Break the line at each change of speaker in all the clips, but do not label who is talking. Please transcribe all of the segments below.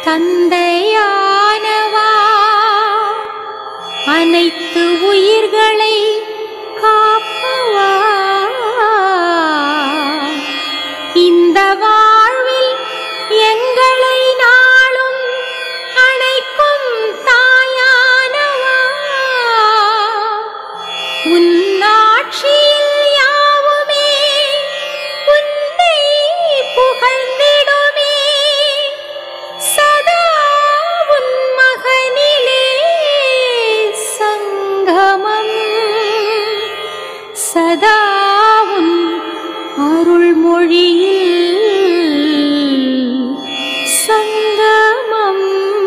தந்தையானவா அனைத்து உயிர்களை காப்பவா இந்த வாழ்வில் எங்களை நாளும் அணைக்கும் தாயானவா உன்னாட்சியில் யாவுமே உன்னை புகழ்ந்திடுமே சதா உன் மகனிலே சங்கமம் சதா உன் அருள்மொழியில் சங்கமம்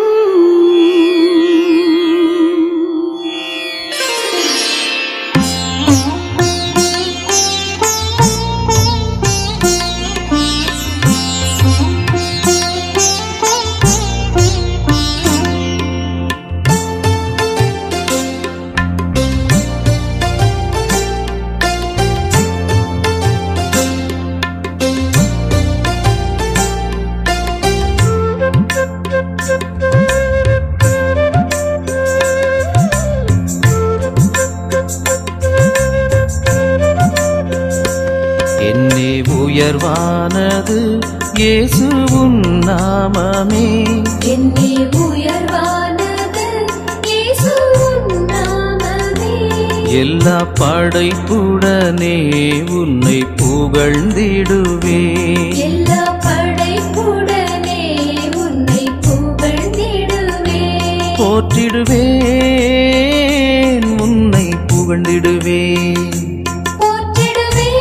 என்னே உயர்வானது இயேசு உன் நாமமே
என்னே உயர்வானது இயேசு உன் நாமமே
எல்லா படைப்புடனே உன்னை புகழ்ந்திடுவே
எல்லா படைப்புடனே உன்னை புகழ்ந்திடுவே
போற்றிடுவேன் உன்னை புகழ்ந்திடுவேன்
போற்றிடுவே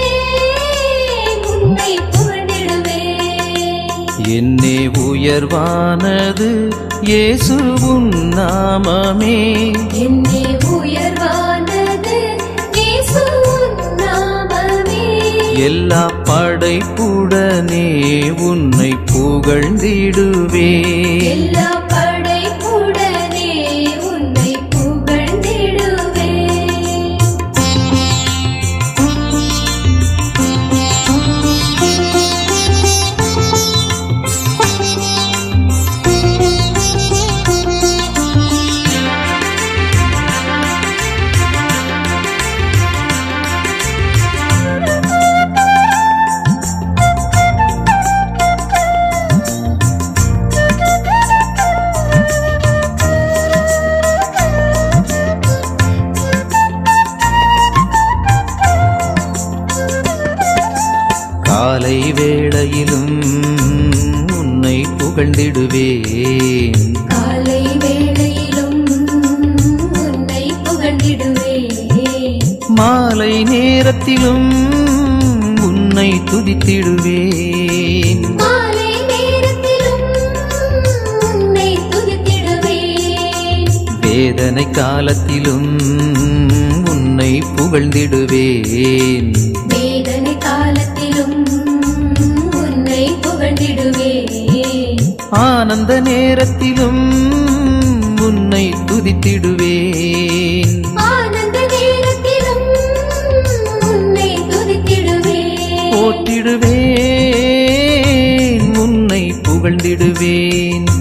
உன்னை புகழ்ந்திடுவே
என்னே உயர்வானது இயேசு உன் நாமமே
என்னே உயர்வானது இயேசு உன் நாமமே
எல்லா படைப்புடனே உன்னை புகழ்ந்திடுவே
எல்லா படைப்புடனே உன்னை புகழ்ந்திடுவே
காலை வேளையிலும் உன்னை புகழ்ந்திடுவேன்
காலை வேளையிலும் உன்னை புகழ்ந்திடுவேன்
மாலை நேரத்திலும் உன்னை துதித்திடுவேன்
மாலை நேரத்திலும் உன்னை துதித்திடுவேன்
வேதனை காலத்திலும் உன்னை புகழ்ந்திடுவேன்
வேதனை காலத்திலும் உன்னை புகழ்ந்திடுவேன்
ஆனந்த நேரத்திலும் உன்னை துதித்திடுவேன்
ஆனந்த நேரத்திலும் உன்னை துதித்திடுவேன்
போற்றிடுவேன் உன்னை புகழ்ந்திடுவேன்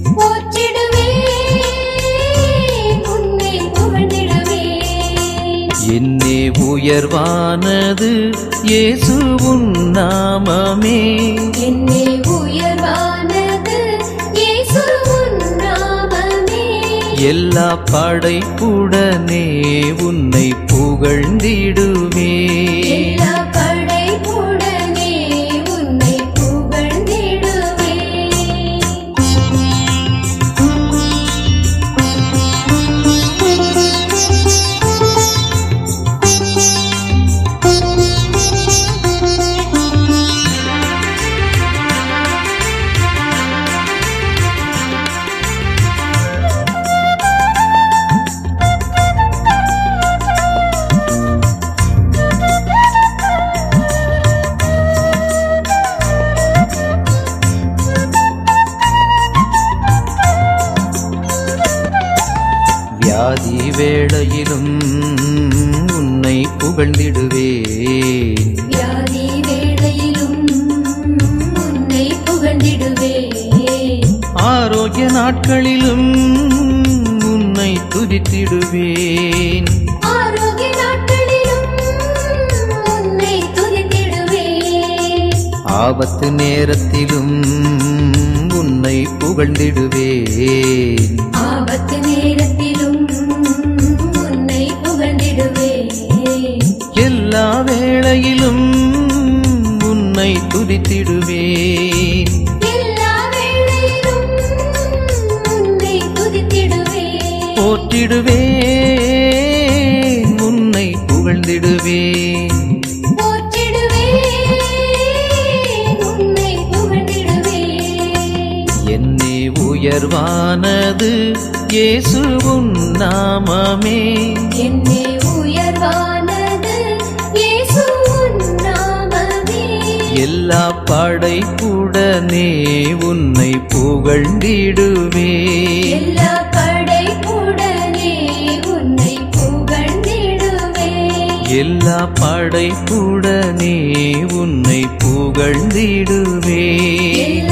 போற்றிடுவேன் உன்னை புகழ்ந்திடுவேன்
என்னே உயர்வானது இயேசு உன் நாமமே
என்னே உயர்வானது இயேசு உன் நாமமே
எல்லா படைப்புடனே உன்னை புகழ்ந்திடுவே
எல்லா படைப்புடனே உன்னை புகழ்ந்திடுவே
வியாதி வேளையிலும் உன்னை புகழ்ந்திடுவேன்
வியாதி வேளையிலும் உன்னை புகழ்ந்திடுவே
நாட்களிலும் உன்னை துதித்திடுவேன்
ஆரோக்கிய நாட்களிலும் உன்னை துதித்திடுவேன்
ஆபத்து நேரத்திலும் உன்னை புகழ்ந்திடுவேன்
ஆபத்து நேரத்திலும் உன்னை புகழ்ந்திடுவேன்
எல்லா வேளையிலும் உன்னை துதித்திடுவேன்
எல்லா வேளையிலும் உன்னை துதித்திடுவேன்
போற்றிடுவேன் உன்னை புகழ்ந்திடுவேன்
போற்றிடுவேன் உன்னை புகழ்ந்திடுவேன்
என்னே உயர்வானது இயேசு உன் நாமமே
என்னே உயர்வானது இயேசு உன் நாமமே
எல்லா படைப்புடனே உன்னை புகழ்ந்திடுவேன்
எல்லா படைப்புடனே உன்னை புகழ்ந்திடுவேன்
எல்லா படைப்புடனே உன்னை புகழ்ந்திடுவேன்